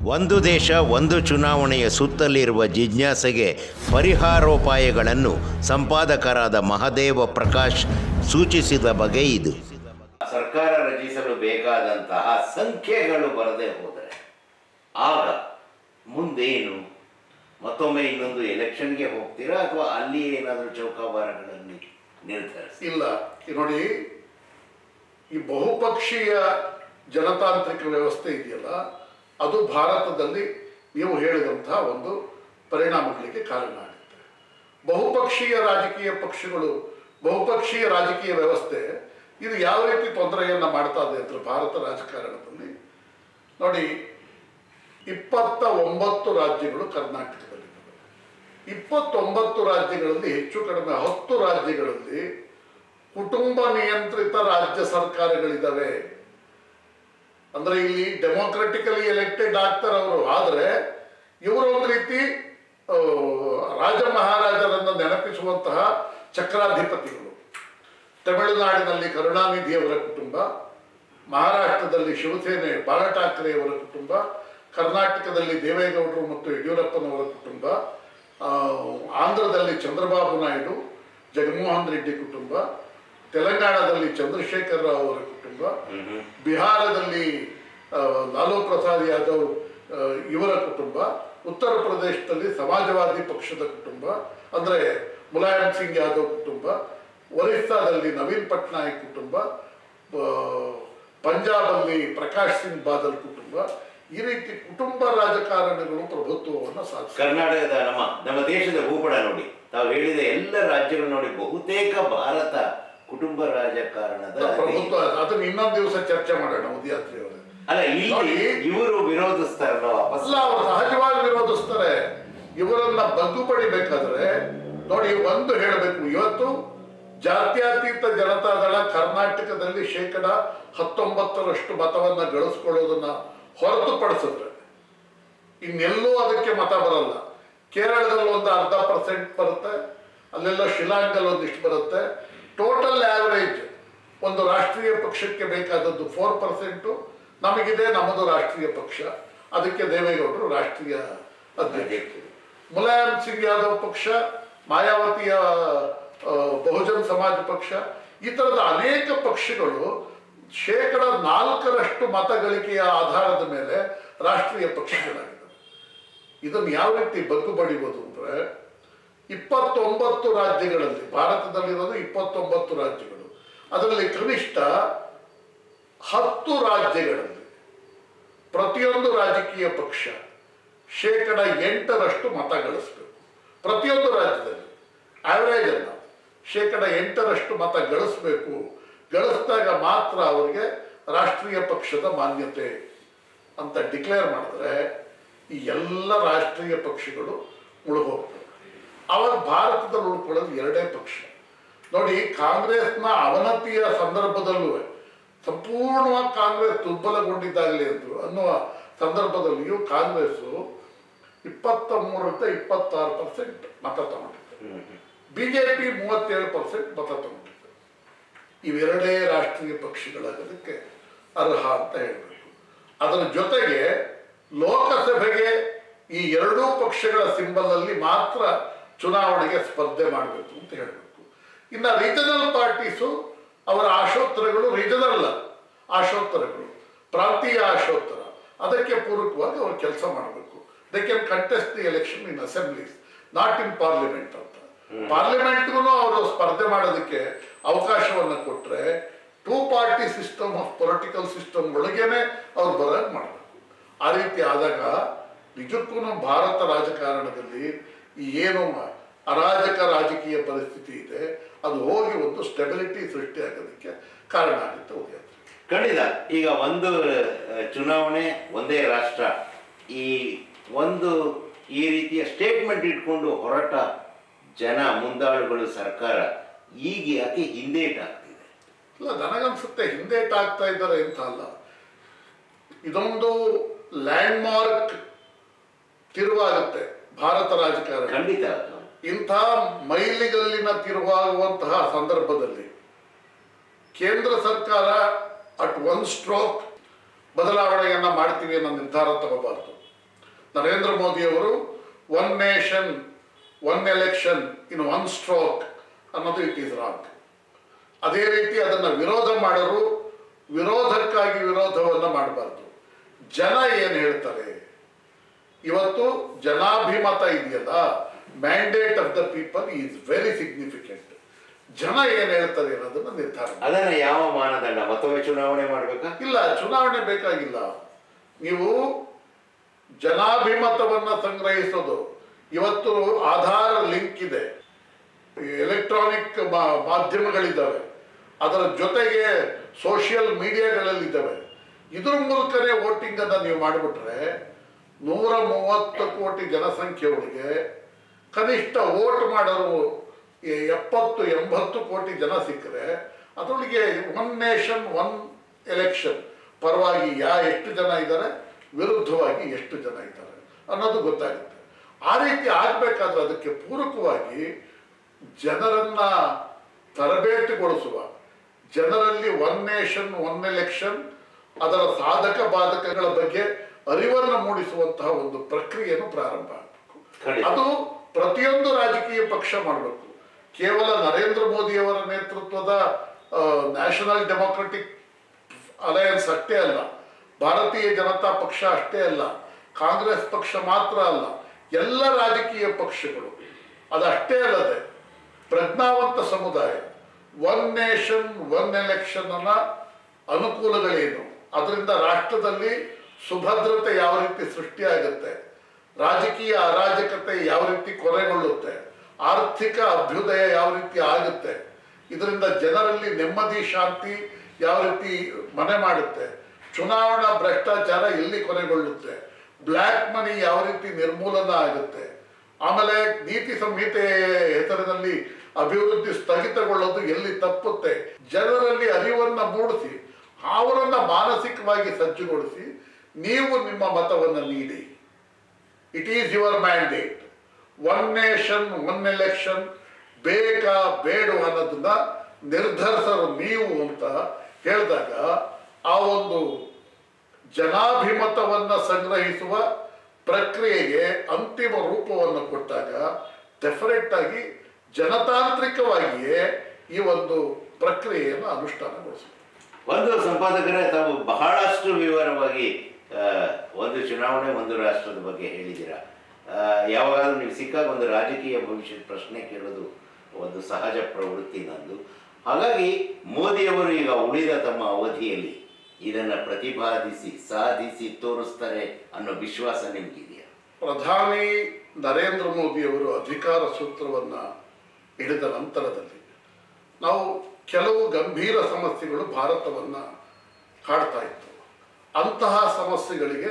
ಒಂದು ದೇಶ ಒಂದು ಚುನಾವಣೆಯ ಸುತ್ತಲಿರುವ ಜಿಜ್ಞಾಸೆಗೆ ಪರಿಹಾರೋಪಾಯಗಳನ್ನು ಸಂಪಾದಕರಾದ ಮಹದೇವ ಪ್ರಕಾಶ್ ಸೂಚಿಸಿದ ಬಗೆ ಇದು ಸರ್ಕಾರ ರಚಿಸಲು ಬೇಕಾದಂತಹ ಸಂಖ್ಯೆಗಳು ಬರದೇ ಹೋದರೆ ಆಗ ಮುಂದೇನು ಮತ್ತೊಮ್ಮೆ ಇನ್ನೊಂದು ಎಲೆಕ್ಷನ್ಗೆ ಹೋಗ್ತೀರಾ ಅಥವಾ ಅಲ್ಲಿ ಏನಾದರೂ ಚೌಕಾಬಾರಗಳಲ್ಲಿ ನಿರ್ಧರಿಸಿ ಇಲ್ಲ ಈ ನೋಡಿ ಈ ಬಹುಪಕ್ಷೀಯ ಜನತಾಂತ್ರಿಕ ವ್ಯವಸ್ಥೆ ಇದೆಯಲ್ಲ ಅದು ಭಾರತದಲ್ಲಿ ನೀವು ಹೇಳಿದಂತಹ ಒಂದು ಪರಿಣಾಮಗಳಿಗೆ ಕಾರಣ ಆಗುತ್ತೆ ಬಹುಪಕ್ಷೀಯ ರಾಜಕೀಯ ಪಕ್ಷಗಳು ಬಹುಪಕ್ಷೀಯ ರಾಜಕೀಯ ವ್ಯವಸ್ಥೆ ಇದು ಯಾವ ರೀತಿ ತೊಂದರೆಯನ್ನು ಮಾಡ್ತಾ ಇದೆ ಅಂದರೆ ಭಾರತ ರಾಜಕಾರಣದಲ್ಲಿ ನೋಡಿ ಇಪ್ಪತ್ತ ಒಂಬತ್ತು ರಾಜ್ಯಗಳು ಕರ್ನಾಟಕದಲ್ಲಿದ್ದಾವೆ ಇಪ್ಪತ್ತೊಂಬತ್ತು ರಾಜ್ಯಗಳಲ್ಲಿ ಹೆಚ್ಚು ಕಡಿಮೆ ಹತ್ತು ರಾಜ್ಯಗಳಲ್ಲಿ ಕುಟುಂಬ ನಿಯಂತ್ರಿತ ರಾಜ್ಯ ಸರ್ಕಾರಗಳಿದ್ದಾವೆ ಅಂದ್ರೆ ಇಲ್ಲಿ ಡೆಮೋಕ್ರೆಟಿಕಲಿ ಎಲೆಕ್ಟೆಡ್ ಆಗ್ತಾರೆ ಅವರು ಆದರೆ ಇವರು ಒಂದು ರೀತಿ ಆ, ರಾಜ ಮಹಾರಾಜರನ್ನು ನೆನಪಿಸುವಂತಹ ಚಕ್ರಾಧಿಪತಿಗಳು ತಮಿಳುನಾಡಿನಲ್ಲಿ ಕರುಣಾನಿಧಿಯವರ ಕುಟುಂಬ ಮಹಾರಾಷ್ಟ್ರದಲ್ಲಿ ಶಿವಸೇನೆ ಬಾಲ ಠಾಕ್ರೆಯವರ ಕುಟುಂಬ ಕರ್ನಾಟಕದಲ್ಲಿ ದೇವೇಗೌಡರು ಮತ್ತು ಯಡಿಯೂರಪ್ಪನವರ ಕುಟುಂಬ ಆ, ಆಂಧ್ರದಲ್ಲಿ ಚಂದ್ರಬಾಬು ನಾಯ್ಡು ಜಗನ್ಮೋಹನ್ ರೆಡ್ಡಿ ಕುಟುಂಬ ತೆಲಂಗಾಣದಲ್ಲಿ ಚಂದ್ರಶೇಖರ್ ರಾವ್ ಅವರ ಕುಟುಂಬ ಬಿಹಾರದಲ್ಲಿ ಆ, ಲಾಲೂ ಪ್ರಸಾದ್ ಯಾದವ್ ಆ, ಇವರ ಕುಟುಂಬ ಉತ್ತರ ಪ್ರದೇಶದಲ್ಲಿ ಸಮಾಜವಾದಿ ಪಕ್ಷದ ಕುಟುಂಬ ಅಂದರೆ ಮುಲಾಯಂ ಸಿಂಗ್ ಯಾದವ್ ಕುಟುಂಬ ಒರಿಸ್ಸಾದಲ್ಲಿ ನವೀನ್ ಪಟ್ನಾಯಕ್ ಕುಟುಂಬ ಆ, ಪಂಜಾಬಲ್ಲಿ ಪ್ರಕಾಶ್ ಸಿಂಗ್ ಬಾದಲ್ ಕುಟುಂಬ ಈ ರೀತಿ ಕುಟುಂಬ ರಾಜಕಾರಣಿಗಳು ಪ್ರಭುತ್ವವನ್ನು ಸಾಧಿಸಿದ್ದಾರೆ ಕರ್ನಾಟಕದ ನಮ್ಮ ನಮ್ಮ ದೇಶದ ಭೂಪಡ ನೋಡಿ ತಾವು ಹೇಳಿದ ಎಲ್ಲ ರಾಜ್ಯಗಳು ನೋಡಿ ಬಹುತೇಕ ಭಾರತ ಕುಟುಂಬ ರಾಜಕಾರಣದ ಪ್ರಭುತ್ವ ಅದನ್ನ ಇನ್ನೊಂದು ದಿವಸ ಚರ್ಚೆ ಮಾಡೋಣ ಉದಯಾತ್ರಿ ಅವರೇ ಅಲ್ಲ ಇಲ್ಲಿ ನೋಡಿ. ಇವರು ವಿರೋಧಿಸ್ತಾರಲ್ಲ ವಾಪಸ್ ಅಲ್ಲ ಅವರು ಸಹಜವಾಗಿ ವಿರೋಧಿಸ್ತಾರೆ ಇವರನ್ನ ಬಗ್ಗು ಪಡಿಬೇಕಾದ್ರೆ ನೋಡಿ ಒಂದು ಹೇಳಬೇಕು ಇವತ್ತು ಜಾತ್ಯತೀತ ಜನತಾದಳ ಕರ್ನಾಟಕದಲ್ಲಿ ಶೇಕಡ ಹತ್ತೊಂಬತ್ತರಷ್ಟು ಮತವನ್ನ ಗಳಿಸ್ಕೊಳ್ಳೋದನ್ನ ಹೊರತುಪಡಿಸಿದ್ರೆ ಇನ್ನೆಲ್ಲೂ ಅದಕ್ಕೆ ಮತ ಬರಲ್ಲ ಕೇರಳದಲ್ಲಿ ಒಂದು ಅರ್ಧ ಪರ್ಸೆಂಟ್ ಬರುತ್ತೆ ಅಲ್ಲೆಲ್ಲ ಶಿಲಾಂಗಲ್ಲಿ ಒಂದಿಷ್ಟು ಬರುತ್ತೆ ಟೋಟಲ್ ಆವರೇಜ್ ಒಂದು ರಾಷ್ಟ್ರೀಯ ಪಕ್ಷಕ್ಕೆ ಬೇಕಾದದ್ದು ಫೋರ್ ಪರ್ಸೆಂಟು ನಮಗಿದೆ ನಮ್ಮದು ರಾಷ್ಟ್ರೀಯ ಪಕ್ಷ ಅದಕ್ಕೆ ದೇವೇಗೌಡರು ರಾಷ್ಟ್ರೀಯ ಅಧ್ಯಕ್ಷರು ಮುಲಾಯಂ ಸಿಂಗ್ ಯಾದವ್ ಪಕ್ಷ ಮಾಯಾವತಿಯ ಆ, ಬಹುಜನ್ ಸಮಾಜ್ ಪಕ್ಷ ಈ ಥರದ ಅನೇಕ ಪಕ್ಷಗಳು ಶೇಕಡ ನಾಲ್ಕರಷ್ಟು ಮತಗಳಿಕೆಯ ಆಧಾರದ ಮೇಲೆ ರಾಷ್ಟ್ರೀಯ ಪಕ್ಷಗಳಾಗಿದ್ದಾವೆ ಇದನ್ನು ಯಾವ ರೀತಿ ಬಗ್ಗು ಬಡಿಬೋದು ಅಂದರೆ ಇಪ್ಪತ್ತೊಂಬತ್ತು ರಾಜ್ಯಗಳಲ್ಲಿ ಭಾರತದಲ್ಲಿರೋದು ಇಪ್ಪತ್ತೊಂಬತ್ತು ರಾಜ್ಯಗಳು ಅದರಲ್ಲಿ ಕನಿಷ್ಠ ಹತ್ತು ರಾಜ್ಯಗಳಲ್ಲಿ ಪ್ರತಿಯೊಂದು ರಾಜಕೀಯ ಪಕ್ಷ ಶೇಕಡ ಎಂಟರಷ್ಟು ಮತ ಗಳಿಸ್ಬೇಕು ಪ್ರತಿಯೊಂದು ರಾಜ್ಯದಲ್ಲಿ ಆವರೇಜ್ ಅಲ್ಲ ಶೇಕಡ ಎಂಟರಷ್ಟು ಮತ ಗಳಿಸ್ಬೇಕು ಗಳಿಸಿದಾಗ ಮಾತ್ರ ಅವರಿಗೆ ರಾಷ್ಟ್ರೀಯ ಪಕ್ಷದ ಮಾನ್ಯತೆ ಅಂತ ಡಿಕ್ಲೇರ್ ಮಾಡಿದ್ರೆ ಈ ಎಲ್ಲ ರಾಷ್ಟ್ರೀಯ ಪಕ್ಷಗಳು ಮುಳುಗೋಗ್ತವೆ ಅವಾಗ ಭಾರತದಲ್ಲಿ ಉಳ್ಕೊಳ್ಳೋದು ಎರಡೇ ಪಕ್ಷ ನೋಡಿ ಕಾಂಗ್ರೆಸ್ನ ಅವನತಿಯ ಸಂದರ್ಭದಲ್ಲೂ ಸಂಪೂರ್ಣವಾಗಿ ಕಾಂಗ್ರೆಸ್ ದುರ್ಬಲಗೊಂಡಿದ್ದಾಗಲಿ ಅಂದ್ರು ಅನ್ನುವ ಸಂದರ್ಭದಲ್ಲಿಯೂ ಕಾಂಗ್ರೆಸ್ಸು ಇಪ್ಪತ್ತ ಮೂರರಿಂದ ಇಪ್ಪತ್ತಾರು ಪರ್ಸೆಂಟ್ ಮತ ತಗೊಂಡಿದೆ ಬಿಜೆಪಿ ಮೂವತ್ತೇಳು ಪರ್ಸೆಂಟ್ ಮತ ತಗೊಂಡಿದೆ ಇವೆರಡೇ ರಾಷ್ಟ್ರೀಯ ಪಕ್ಷಗಳಾಗೋದಕ್ಕೆ ಅರ್ಹ ಅಂತ ಹೇಳಬೇಕು ಅದರ ಜೊತೆಗೆ ಲೋಕಸಭೆಗೆ ಈ ಎರಡೂ ಪಕ್ಷಗಳ ಸಿಂಬಲಲ್ಲಿ ಮಾತ್ರ ಚುನಾವಣೆಗೆ ಸ್ಪರ್ಧೆ ಮಾಡಬೇಕು ಅಂತ ಹೇಳಬೇಕು ಇನ್ನು ರೀಜನಲ್ ಪಾರ್ಟೀಸು ಅವರ ಆಶೋತ್ತರಗಳು ರೀಜನಲ್ ಆಶೋತ್ತರಗಳು ಪ್ರಾಂತೀಯ ಆಶೋತ್ತರ ಅದಕ್ಕೆ ಪೂರಕವಾಗಿ ಅವರು ಕೆಲಸ ಮಾಡಬೇಕು they can contest the election in assemblies not in parliament ಅಂತ ಪಾರ್ಲಿಮೆಂಟ್ಗೂ ಅವರು ಸ್ಪರ್ಧೆ ಮಾಡೋದಕ್ಕೆ ಅವಕಾಶವನ್ನು ಕೊಟ್ಟರೆ two party system of political system ಒಳಗೇನೆ ಅವ್ರು ಬರೋದು ಮಾಡಬೇಕು ಆ ರೀತಿ ಆದಾಗ ನಿಜಕ್ಕೂ ಭಾರತ ರಾಜಕಾರಣದಲ್ಲಿ ಈ ಏನು ಅರಾಜಕ ರಾಜಕೀಯ ಪರಿಸ್ಥಿತಿ ಇದೆ ಅದು ಹೋಗಿ ಒಂದು ಸ್ಟೆಬಿಲಿಟಿ ಸೃಷ್ಟಿಯಾಗೋದಕ್ಕೆ ಕಾರಣ ಆಗುತ್ತೆ ಉದಯ ಖಂಡಿತ ಈಗ ಒಂದು ಆ, ಚುನಾವಣೆ ಒಂದೇ ರಾಷ್ಟ್ರ ಈ ಒಂದು ಈ ರೀತಿಯ ಸ್ಟೇಟ್ಮೆಂಟ್ ಇಟ್ಕೊಂಡು ಹೊರಟ ಜನ ಮುಂದಾಳುಗಳು ಸರ್ಕಾರ ಈಗ ಯಾಕೆ ಹಿಂದೇಟಾಗ್ತಿದೆ ಇಲ್ಲ ನನಗನ್ಸುತ್ತೆ ಹಿಂದೇಟಾಗ್ತಾ ಇದ್ದಾರೆ ಅಂತ ಅಲ್ಲ ಇದೊಂದು ಲ್ಯಾಂಡ್ ಮಾರ್ಕ್ ತಿರುವಾಗುತ್ತೆ ಭಾರತ ರಾಜಕಾರಣ ಖಂಡಿತ ಅದು. ಇಂಥ ಮೈಲಿಗಲ್ಲಿನ ತಿರುವಾಗುವಂತಹ ಸಂದರ್ಭದಲ್ಲಿ ಕೇಂದ್ರ ಸರ್ಕಾರ ಅಟ್ ಒನ್ ಸ್ಟ್ರೋಕ್ ಬದಲಾವಣೆಯನ್ನ ಮಾಡ್ತೀವಿ ಅನ್ನೋ ನಿರ್ಧಾರ ತಗೋಬಾರ್ದು ನರೇಂದ್ರ ಮೋದಿಯವರು one nation one election in one stroke ಅನ್ನೋದು ಇಟ್ ಈಸ್ ರಾಂಗ್ ಅದೇ ರೀತಿ ಅದನ್ನು ವಿರೋಧ ಮಾಡಲು ವಿರೋಧಕ್ಕಾಗಿ ವಿರೋಧವನ್ನು ಮಾಡಬಾರ್ದು ಜನ ಏನು ಹೇಳ್ತಾರೆ ಇವತ್ತು ಜನಾಭಿಮತ ಇದೆಯಲ್ಲ mandate of the people is very significant ಜನ ಏನು ಹೇಳ್ತಾರೆ ಅನ್ನೋದನ್ನ ನಿರ್ಧಾರ ಮಾಡಿ. ಅದನ್ನ ಯಾವ ಮಾನದಂಡ ಮತ್ತೊಮ್ಮೆ ಚುನಾವಣೆ ಮಾಡ್ಬೇಕಾ ಇಲ್ಲ ಚುನಾವಣೆ ಬೇಕಾಗಿಲ್ಲ ನೀವು ಜನಾಭಿಮತವನ್ನ ಸಂಗ್ರಹಿಸೋದು ಇವತ್ತು ಆಧಾರ್ ಲಿಂಕ್ ಇದೆ ಎಲೆಕ್ಟ್ರಾನಿಕ್ ಮಾಧ್ಯಮಗಳಿದ್ದಾವೆ ಅದರ ಜೊತೆಗೆ ಸೋಷಿಯಲ್ ಮೀಡಿಯಾಗಳಲ್ಲಿದ್ದಾವೆ ಇದ್ರ ಮೂಲಕನೇ ವೋಟಿಂಗ್ ಅನ್ನ ನೀವು ಮಾಡಿಬಿಟ್ರೆ ನೂರ ಮೂವತ್ತು ಕೋಟಿ ಜನಸಂಖ್ಯೆಯೊಳಗೆ ಕನಿಷ್ಠ ವೋಟ್ ಮಾಡೋರು ಎ- ಎಪ್ಪತ್ತು ಎಂಬತ್ತು ಕೋಟಿ ಜನ ಸಿಕ್ಕರೆ ಅದರೊಳಗೆ ಒನ್ ನೇಷನ್ ಒನ್ ಎಲೆಕ್ಷನ್ ಪರವಾಗಿ ಯಾ ಎಷ್ಟು ಜನ ಇದ್ದಾರೆ ವಿರುದ್ಧವಾಗಿ ಎಷ್ಟು ಜನ ಇದ್ದಾರೆ ಅನ್ನೋದು ಗೊತ್ತಾಗುತ್ತೆ ಆ ರೀತಿ ಆಗಬೇಕಾದ್ರೆ ಅದಕ್ಕೆ ಪೂರಕವಾಗಿ ಜನರನ್ನ ತರಬೇತಿಗೊಳಿಸುವ ಜನರಲ್ಲಿ ಒನ್ ನೇಷನ್ ಒನ್ ಎಲೆಕ್ಷನ್ ಅದರ ಸಾಧಕ ಬಾಧಕಗಳ ಬಗ್ಗೆ ಅರಿವನ್ನು ಮೂಡಿಸುವಂತಹ ಒಂದು ಪ್ರಕ್ರಿಯೆಯನ್ನು ಪ್ರಾರಂಭ ಆಗಬೇಕು ಖಂಡಿತ. ಅದು ಪ್ರತಿಯೊಂದು ರಾಜಕೀಯ ಪಕ್ಷ ಮಾಡಬೇಕು ಕೇವಲ ನರೇಂದ್ರ ಮೋದಿಯವರ ನೇತೃತ್ವದ ನ್ಯಾಷನಲ್ ಡೆಮೊಕ್ರೆಟಿಕ್ ಅಲಯನ್ಸ್ ಅಷ್ಟೇ ಅಲ್ಲ ಭಾರತೀಯ ಜನತಾ ಪಕ್ಷ ಅಷ್ಟೇ ಅಲ್ಲ ಕಾಂಗ್ರೆಸ್ ಪಕ್ಷ ಮಾತ್ರ ಅಲ್ಲ ಎಲ್ಲ ರಾಜಕೀಯ ಪಕ್ಷಗಳು ಅದಷ್ಟೇ ಅಲ್ಲದೆ ಪ್ರಜ್ಞಾವಂತ ಸಮುದಾಯ ಒನ್ ನೇಷನ್ ಒನ್ ಎಲೆಕ್ಷನ್ ಅನ್ನ ಅನುಕೂಲಗಳೇನು ಅದರಿಂದ ರಾಷ್ಟ್ರದಲ್ಲಿ ಸುಭದ್ರತೆ ಯಾವ ರೀತಿ ಸೃಷ್ಟಿಯಾಗುತ್ತೆ ರಾಜಕೀಯ ಅರಾಜಕತೆ ಯಾವ ರೀತಿ ಕೊನೆಗೊಳ್ಳುತ್ತೆ ಆರ್ಥಿಕ ಅಭ್ಯುದಯ ಯಾವ ರೀತಿ ಆಗುತ್ತೆ ಇದರಿಂದ ಜನರಲ್ಲಿ ನೆಮ್ಮದಿ ಶಾಂತಿ ಯಾವ ರೀತಿ ಮನೆ ಮಾಡುತ್ತೆ ಚುನಾವಣಾ ಭ್ರಷ್ಟಾಚಾರ ಎಲ್ಲಿ ಕೊನೆಗೊಳ್ಳುತ್ತೆ ಬ್ಲ್ಯಾಕ್ ಮನಿ ಯಾವ ರೀತಿ ನಿರ್ಮೂಲನ ಆಗುತ್ತೆ ಆಮೇಲೆ ನೀತಿ ಸಂಹಿತೆ ಹೆಸರಿನಲ್ಲಿ ಅಭಿವೃದ್ಧಿ ಸ್ಥಗಿತಗೊಳ್ಳೋದು ಎಲ್ಲಿ ತಪ್ಪುತ್ತೆ ಜನರಲ್ಲಿ ಅರಿವನ್ನ ಮೂಡಿಸಿ ಅವರನ್ನ ಮಾನಸಿಕವಾಗಿ ಸಜ್ಜುಗೊಳಿಸಿ ನೀವು ನಿಮ್ಮ ಮತವನ್ನು ನೀಡಿ it is your mandate one nation one election ಬೇಕಾ ಬೇಡ ಅನ್ನೋದನ್ನ ನಿರ್ಧರಿಸಲು ನೀವು ಅಂತ ಹೇಳಿದಾಗ ಆ ಒಂದು ಜನಾಭಿಮತವನ್ನ ಸಂಗ್ರಹಿಸುವ ಪ್ರಕ್ರಿಯೆಗೆ ಅಂತಿಮ ರೂಪವನ್ನು ಕೊಟ್ಟಾಗ ಡೆಫಿನೆಟ್ ಆಗಿ ಜನತಾಂತ್ರಿಕವಾಗಿಯೇ ಈ ಒಂದು ಪ್ರಕ್ರಿಯೆಯನ್ನು ಅನುಷ್ಠಾನಗೊಳಿಸಬೇಕು ಒಂದು ಸಂಪಾದಕರೇ ತಾವು ಬಹಳಷ್ಟು ವಿವರವಾಗಿ ಆ, ಒಂದು ಚುನಾವಣೆ ಒಂದು ರಾಷ್ಟ್ರದ ಬಗ್ಗೆ ಹೇಳಿದ್ದೀರಾ ಆ, ಯಾವಾಗಾದ್ರೂ ನೀವು ಸಿಕ್ಕಾಗ ಒಂದು ರಾಜಕೀಯ ಭವಿಷ್ಯದ ಪ್ರಶ್ನೆ ಕೇಳೋದು ಒಂದು ಸಹಜ ಪ್ರವೃತ್ತಿ ನಂದು ಹಾಗಾಗಿ ಮೋದಿಯವರು ಈಗ ಉಳಿದ ತಮ್ಮ ಅವಧಿಯಲ್ಲಿ ಇದನ್ನು ಪ್ರತಿಪಾದಿಸಿ ಸಾಧಿಸಿ ತೋರಿಸ್ತಾರೆ ಅನ್ನೋ ವಿಶ್ವಾಸ ನಿಮಗಿದೆಯಾ ಪ್ರಧಾನಿ ನರೇಂದ್ರ ಮೋದಿಯವರು ಅಧಿಕಾರ ಸೂತ್ರವನ್ನ ಹಿಡಿದ ನಂತರದಲ್ಲಿ ನಾವು ಕೆಲವು ಗಂಭೀರ ಸಮಸ್ಯೆಗಳು ಭಾರತವನ್ನ ಕಾಡ್ತಾ ಇತ್ತು ಅಂತಹ ಸಮಸ್ಯೆಗಳಿಗೆ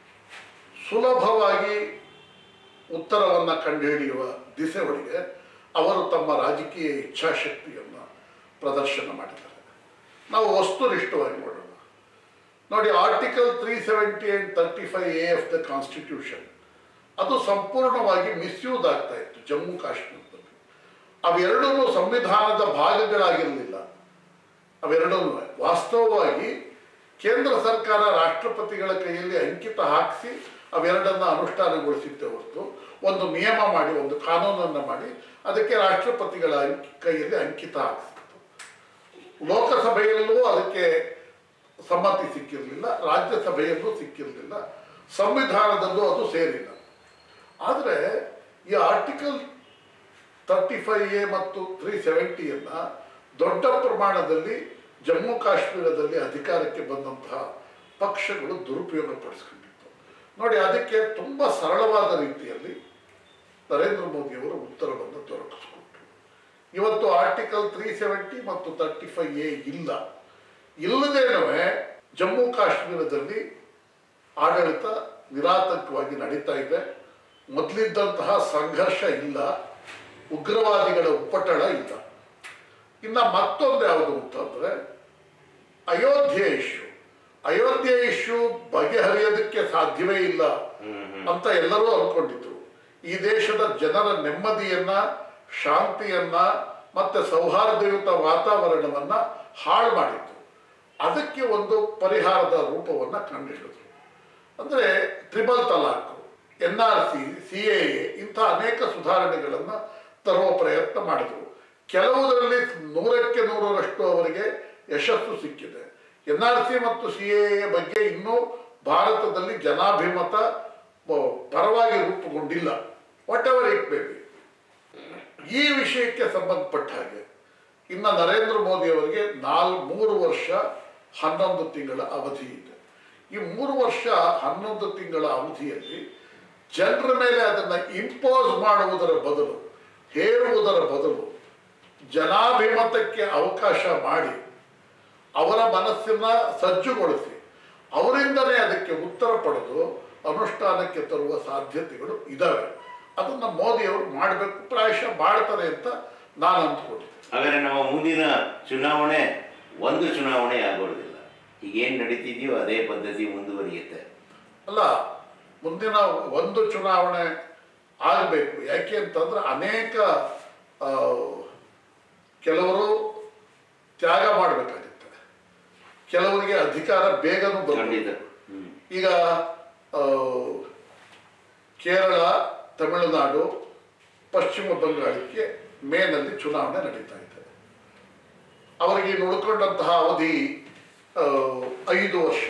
ಸುಲಭವಾಗಿ ಉತ್ತರವನ್ನು ಕಂಡುಹಿಡಿಯುವ ದಿಸೆಗಳಿಗೆ ಅವರು ತಮ್ಮ ರಾಜಕೀಯ ಇಚ್ಛಾಶಕ್ತಿಯನ್ನು ಪ್ರದರ್ಶನ ಮಾಡಿದ್ದಾರೆ ನಾವು ವಸ್ತುನಿಷ್ಠವಾಗಿ ನೋಡೋಣ ನೋಡಿ article three seventy and thirty five A of the constitution ಅದು ಸಂಪೂರ್ಣವಾಗಿ ಮಿಸ್ಯೂಸ್ ಆಗ್ತಾ ಇತ್ತು ಜಮ್ಮು ಕಾಶ್ಮೀರದಲ್ಲಿ ಅವೆರಡೂ ಸಂವಿಧಾನದ ಭಾಗಗಳಾಗಿರಲಿಲ್ಲ ಅವೆರಡೂ ವಾಸ್ತವವಾಗಿ ಕೇಂದ್ರ ಸರ್ಕಾರ ರಾಷ್ಟ್ರಪತಿಗಳ ಕೈಯಲ್ಲಿ ಅಂಕಿತ ಹಾಕಿಸಿ ಅವೆರಡನ್ನ ಅನುಷ್ಠಾನಗೊಳಿಸಿದ್ದೆ ಹೊರತು ಒಂದು ನಿಯಮ ಮಾಡಿ ಒಂದು ಕಾನೂನನ್ನು ಮಾಡಿ ಅದಕ್ಕೆ ರಾಷ್ಟ್ರಪತಿಗಳ ಅಂಕಿ ಕೈಯಲ್ಲಿ ಅಂಕಿತ ಹಾಕಿಸಿತ್ತು ಲೋಕಸಭೆಯಲ್ಲೂ ಅದಕ್ಕೆ ಸಮ್ಮತಿ ಸಿಕ್ಕಿರಲಿಲ್ಲ ರಾಜ್ಯಸಭೆಯಲ್ಲೂ ಸಿಕ್ಕಿರಲಿಲ್ಲ ಸಂವಿಧಾನದಲ್ಲೂ ಅದು ಸೇರಿಲ್ಲ ಆದರೆ ಈ ಆರ್ಟಿಕಲ್ ತರ್ಟಿ ಫೈವ್ ಎ ಮತ್ತು ತ್ರೀ ಸೆವೆಂಟಿಯನ್ನು ದೊಡ್ಡ ಪ್ರಮಾಣದಲ್ಲಿ ಜಮ್ಮು ಕಾಶ್ಮೀರದಲ್ಲಿ ಅಧಿಕಾರಕ್ಕೆ ಬಂದಂತಹ ಪಕ್ಷಗಳು ದುರುಪಯೋಗ ಪಡಿಸ್ಕೊಂಡಿತ್ತು ನೋಡಿ ಅದಕ್ಕೆ ತುಂಬ ಸರಳವಾದ ರೀತಿಯಲ್ಲಿ ನರೇಂದ್ರ ಮೋದಿಯವರು ಉತ್ತರವನ್ನು ದೊರಕಿಸ್ಕೊಟ್ರು ಇವತ್ತು ಆರ್ಟಿಕಲ್ ತ್ರೀ ಸೆವೆಂಟಿ ಮತ್ತು ತರ್ಟಿ ಫೈವ್ ಎ ಇಲ್ಲ ಇಲ್ಲದೇನವೇ ಜಮ್ಮು ಕಾಶ್ಮೀರದಲ್ಲಿ ಆಡಳಿತ ನಿರಾತಂಕವಾಗಿ ನಡೀತಾ ಇದೆ ಮೊದಲಿದ್ದಂತಹ ಸಂಘರ್ಷ ಇಲ್ಲ ಉಗ್ರವಾದಿಗಳ ಉಪ್ಪಟಳ ಇಲ್ಲ ಇನ್ನ ಮತ್ತೊಂದು ಯಾವುದು ಅಂತಂದ್ರೆ ಅಯೋಧ್ಯೆ ಇಶ್ಯೂ ಅಯೋಧ್ಯೆ ಇಶ್ಯೂ ಬಗೆಹರಿಯೋದಕ್ಕೆ ಸಾಧ್ಯವೇ ಇಲ್ಲ ಅಂತ ಎಲ್ಲರೂ ಅನ್ಕೊಂಡಿದ್ರು ಈ ದೇಶದ ಜನರ ನೆಮ್ಮದಿಯನ್ನ ಶಾಂತಿಯನ್ನ ಮತ್ತೆ ಸೌಹಾರ್ದಯುತ ವಾತಾವರಣವನ್ನ ಹಾಳು ಮಾಡಿತ್ತು ಅದಕ್ಕೆ ಒಂದು ಪರಿಹಾರದ ರೂಪವನ್ನ ಕಂಡುಹಿಡಿದ್ರು ಅಂದ್ರೆ triple talaq N R C C A ಇಂಥ ಅನೇಕ ಸುಧಾರಣೆಗಳನ್ನು ತರುವ ಪ್ರಯತ್ನ ಮಾಡಿದರು ಕೆಲವುದರಲ್ಲಿ ನೂರಕ್ಕೆ ನೂರರಷ್ಟು ಅವರಿಗೆ ಯಶಸ್ಸು ಸಿಕ್ಕಿದೆ ಎನ್ ಆರ್ ಸಿ ಮತ್ತು ಸಿ ಎ ಬಗ್ಗೆ ಇನ್ನೂ ಭಾರತದಲ್ಲಿ ಜನಾಭಿಮತ ಬ- ಪರವಾಗಿ ರೂಪುಗೊಂಡಿಲ್ಲ whatever it may be ಈ ವಿಷಯಕ್ಕೆ ಸಂಬಂಧಪಟ್ಟ ಹಾಗೆ ಇನ್ನು ನರೇಂದ್ರ ಮೋದಿ ಅವರಿಗೆ ನಾಲ್ ಮೂರು ವರ್ಷ ಹನ್ನೊಂದು ತಿಂಗಳ ಅವಧಿ ಇದೆ ಈ ಮೂರು ವರ್ಷ ಹನ್ನೊಂದು ತಿಂಗಳ ಅವಧಿಯಲ್ಲಿ ಜನರ ಮೇಲೆ ಅದನ್ನು ಇಂಪೋಸ್ ಮಾಡುವುದರ ಬದಲು ಹೇರುವುದರ ಬದಲು ಜನಾಭಿಮತಕ್ಕೆ ಅವಕಾಶ ಮಾಡಿ ಅವರ ಮನಸ್ಸನ್ನ ಸಜ್ಜುಗೊಳಿಸಿ ಅವರಿಂದಲೇ ಅದಕ್ಕೆ ಉತ್ತರ ಪಡೆದು ಅನುಷ್ಠಾನಕ್ಕೆ ತರುವ ಸಾಧ್ಯತೆಗಳು ಇದ್ದಾವೆ ಅದನ್ನು ಮೋದಿಯವರು ಮಾಡಬೇಕು ಪ್ರಾಯಶಃ ಮಾಡ್ತಾರೆ ಅಂತ ನಾನು ಅಂದ್ಕೊಂಡಿದ್ದೆ ಹಾಗಾದ್ರೆ ನಮ್ಮ ಮುಂದಿನ ಚುನಾವಣೆ ಒಂದು ಚುನಾವಣೆ ಆಗೋದಿಲ್ಲ ಈಗೇನು ನಡೀತಿದೆಯೋ ಅದೇ ಪದ್ಧತಿ ಮುಂದುವರಿಯುತ್ತೆ ಅಲ್ಲ ಮುಂದಿನ ಒಂದು ಚುನಾವಣೆ ಆಗಬೇಕು ಯಾಕೆ ಅಂತಂದ್ರೆ ಅನೇಕ ಆ, ಕೆಲವರು ತ್ಯಾಗ ಮಾಡಬೇಕಾಗುತ್ತೆ ಕೆಲವರಿಗೆ ಅಧಿಕಾರ ಬೇಗನೂ ಖಂಡಿತ ಬರಬೇಕು ಹ್ಮ್. ಈಗ ಆ, ಕೇರಳ ತಮಿಳುನಾಡು ಪಶ್ಚಿಮ ಬಂಗಾಳಕ್ಕೆ ಮೇನಲ್ಲಿ ಚುನಾವಣೆ ನಡೀತಾ ಇದೆ ಅವರಿಗೆ ಇನ್ನು ಉಳ್ಕೊಂಡಂತಹ ಅವಧಿ ಆ, ಐದು ವರ್ಷ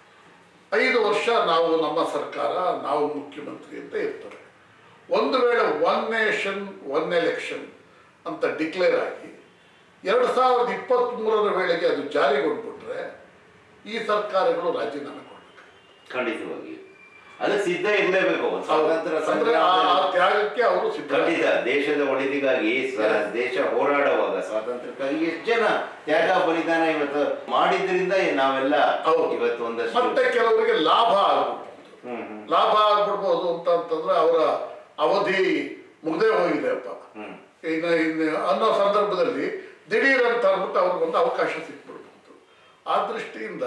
ಐದು ವರ್ಷ ನಾವು ನಮ್ಮ ಸರ್ಕಾರ ನಾವು ಮುಖ್ಯಮಂತ್ರಿ ಅಂತ ಇರ್ತಾರೆ ಒಂದು ವೇಳೆ ಒನ್ ನೇಷನ್ ಒನ್ ಎಲೆಕ್ಷನ್ ಅಂತ ಡಿಕ್ಲೇರ್ ಆಗಿ ಎರಡು ಸಾವಿರದ ಇಪ್ಪತ್ತ್ಮೂರರ ವೇಳೆಗೆ ಅದು ಜಾರಿಗೊಂಡ್ಬಿಟ್ರೆ ಈ ಸರ್ಕಾರಗಳು ರಾಜೀನಾಮೆ ಕೊಡಬೇಕು ಖಂಡಿತವಾಗಿ ಅದು ಸಿದ್ಧ ಇರಲೇಬೇಕು ಸ್ವಾತಂತ್ರ್ಯ ಅಂದ್ರೆ ಆ ಆ ಸಂಗ್ರಾಮದಲ್ಲಿ ತ್ಯಾಗಕ್ಕೆ ಅವರು ಸಿದ್ಧ ಖಂಡಿತ ದೇಶದ ಒಳಿತಿಗಾಗಿ ಸ- ದೇಶ ಹೋರಾಡುವಾಗ ಸ್ವಾತಂತ್ರ್ಯಕ್ಕಾಗಿ ಎಷ್ಟು ಜನ ತ್ಯಾಗ ಬಲಿದಾನ ಇವತ್ತು ಮಾಡಿದ್ರಿಂದ ನಾವೆಲ್ಲ ಹೌದು. ಇವತ್ತು ಒಂದಷ್ಟು ಮತ್ತೆ ಕೆಲವರಿಗೆ ಲಾಭ ಆಗ್ಬಿಡ್ಬೋದು ಹ್ಮ್ ಹ್ಮ್ ಲಾಭ ಆಗ್ಬಿಡ್ಬೋದು ಅಂತ ಅಂತಂದ್ರೆ ಅವರ ಅವಧಿ ಮುಗ್ದೇ ಹೋಗಿದೆ ಅಪ್ಪ ಹ್ಮ್ ಈಗ ಇನ್ನು ಅನ್ನೋ ಸಂದರ್ಭದಲ್ಲಿ ದಿಢೀರ್ ಅಂತ ಅಂದ್ಬಿಟ್ಟು ಅವ್ರಿಗೊಂದು ಅವಕಾಶ ಸಿಕ್ಬಿಡ್ಬೋದು ಆ ದೃಷ್ಟಿಯಿಂದ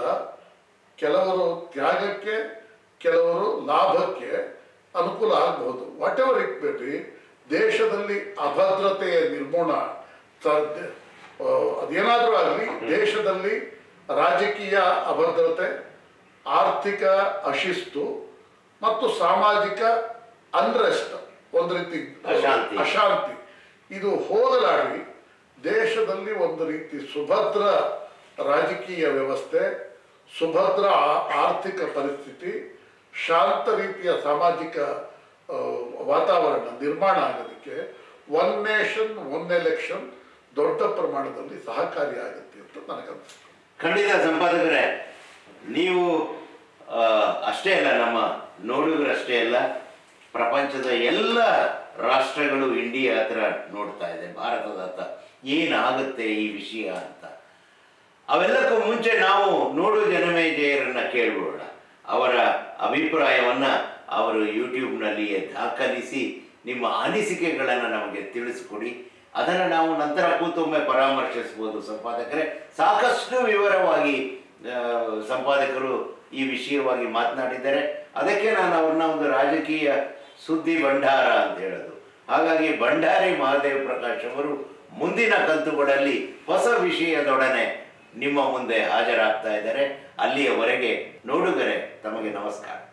ಕೆಲವರು ತ್ಯಾಗಕ್ಕೆ ಕೆಲವರು ಲಾಭಕ್ಕೆ ಅನುಕೂಲ ಆಗಬಹುದು whatever it may be ದೇಶದಲ್ಲಿ ಅಭದ್ರತೆಯ ನಿರ್ಮೂಲ ಸಾಧ್ಯ ಆ, ಅದೇನಾದರೂ ಆಗಲಿ ದೇಶದಲ್ಲಿ ರಾಜಕೀಯ ಅಭದ್ರತೆ ಆರ್ಥಿಕ ಅಶಿಸ್ತು ಮತ್ತು ಸಾಮಾಜಿಕ ಅನ್ರೆಸ್ಟ್ ಒಂದು ರೀತಿ ಅಶಾಂತಿ. ಅಶಾಂತಿ ಇದು ಹೋಗಲಾಡಿ ದೇಶದಲ್ಲಿ ಒಂದು ರೀತಿ ಸುಭದ್ರ ರಾಜಕೀಯ ವ್ಯವಸ್ಥೆ ಸುಭದ್ರ ಆ- ಆರ್ಥಿಕ ಪರಿಸ್ಥಿತಿ ಶಾಂತ ರೀತಿಯ ಸಾಮಾಜಿಕ ಆ, ವಾತಾವರಣ ನಿರ್ಮಾಣ ಆಗೋದಕ್ಕೆ ಒನ್ ನೇಷನ್ ಒನ್ ಎಲೆಕ್ಷನ್ ದೊಡ್ಡ ಪ್ರಮಾಣದಲ್ಲಿ ಸಹಕಾರಿಯಾಗುತ್ತೆ ಅಂತ ನನಗನ್ನಿಸ್ತು ಖಂಡಿತ ಸಂಪಾದಕರೇ ನೀವು ಆ, ಅಷ್ಟೇ ಅಲ್ಲ ನಮ್ಮ ನೋಡುಗರಷ್ಟೇ ಅಲ್ಲ ಪ್ರಪಂಚದ ಎಲ್ಲ ರಾಷ್ಟ್ರಗಳು ಇಂಡಿಯಾ ಹತ್ರ ನೋಡ್ತಾ ಇದೆ ಭಾರತದ ಹತ್ರ ಏನಾಗುತ್ತೆ ಈ ವಿಷಯ ಅಂತ ಅವೆಲ್ಲಕ್ಕೂ ಮುಂಚೆ ನಾವು ನೋಡು ಜನಮೇಜಯರನ್ನ ಕೇಳ್ಬಿಡೋಣ ಅವರ ಅಭಿಪ್ರಾಯವನ್ನ ಅವರು ಯೂಟ್ಯೂಬ್ನಲ್ಲಿಯೇ ದಾಖಲಿಸಿ ನಿಮ್ಮ ಅನಿಸಿಕೆಗಳನ್ನು ನಮಗೆ ತಿಳಿಸ್ಕೊಡಿ ಅದನ್ನು ನಾವು ನಂತರ ಕೂತೊಮ್ಮೆ ಪರಾಮರ್ಶಿಸ್ಬೋದು ಸಂಪಾದಕರೇ ಸಾಕಷ್ಟು ವಿವರವಾಗಿ ಆ, ಸಂಪಾದಕರು ಈ ವಿಷಯವಾಗಿ ಮಾತನಾಡಿದ್ದಾರೆ ಅದಕ್ಕೆ ನಾನು ಅವ್ರನ್ನ ಒಂದು ರಾಜಕೀಯ ಸುದ್ದಿ ಭಂಡಾರ ಅಂತ ಹೇಳೋದು ಹಾಗಾಗಿ ಭಂಡಾರಿ ಮಹಾದೇವ್ ಪ್ರಕಾಶ್ ಅವರು ಮುಂದಿನ ಕಂತುಗಳಲ್ಲಿ ಹೊಸ ವಿಷಯದೊಡನೆ ನಿಮ್ಮ ಮುಂದೆ ಹಾಜರಾಗ್ತಾ ಇದ್ದಾರೆ ಅಲ್ಲಿಯವರೆಗೆ ನೋಡುಗರೆ ತಮಗೆ ನಮಸ್ಕಾರ